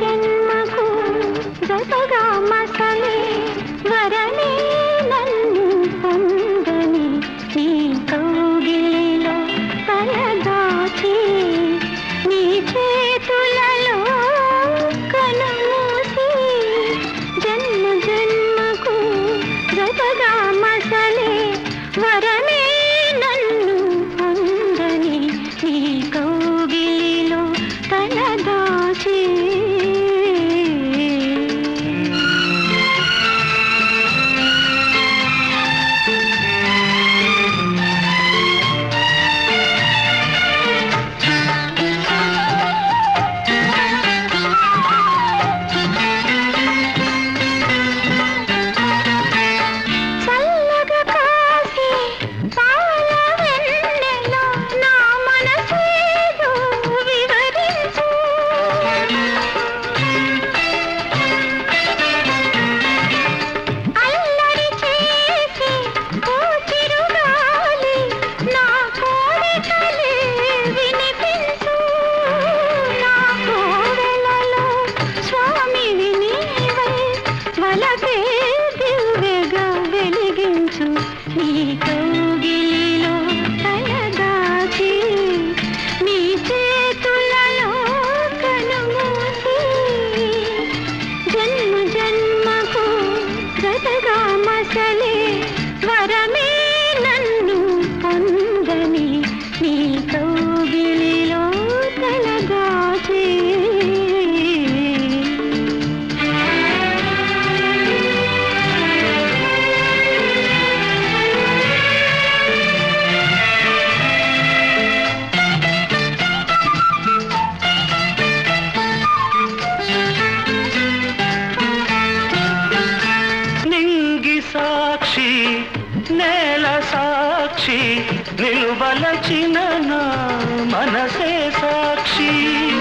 జన్మకు జతగా మసలే వరనే నన్ను పొందని నీ కౌగిలిలో తలదాచి నీ చేతులలో కనుమూసి జన్మ జన్మకు జతగా మసలే వరమే నన్ను పొందని నీ కౌగిలిలో తలదాచి చల్లగా కాసి పాల వెన్నెలో నా మనసేదో వివరించు అల్లరి చేసి ఓ చిరుగాలి నా కోరికలే వినిపించు నా కోవెలలో స్వామివి నీవై వలపే దివ్యగా వెలిగించు నీ కౌగిలిలో తలదాచి నీ చేతులలో కనుమూసి జన్మ జన్మకు గతగా మసలే వరమే నన్ను పొందని నీ కౌగిలిలో తలదాచి నింగి సాక్షి నేల సాక్షి నిలువలచిన నా మనసే సాక్షి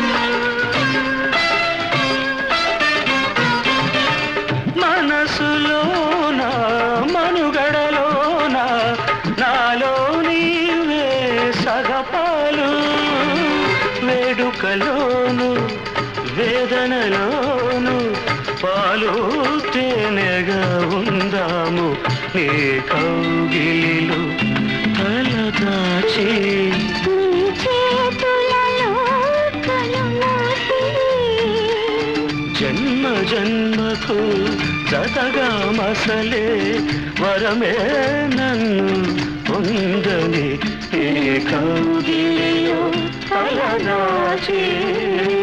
మనసులోన మనుగడలోన నాలో నీవే సగపాలు వేడుకలోను వేదనలోను పాలు తేనెగా ఉందాము నీ కౌగిలిలో తలదాచి నీ చేతులలో కనుమూసి జన్మ జన్మకు జతగా మసలే వరమే నన్ను పొందని ఏ కౌగిలిలో తలదాచి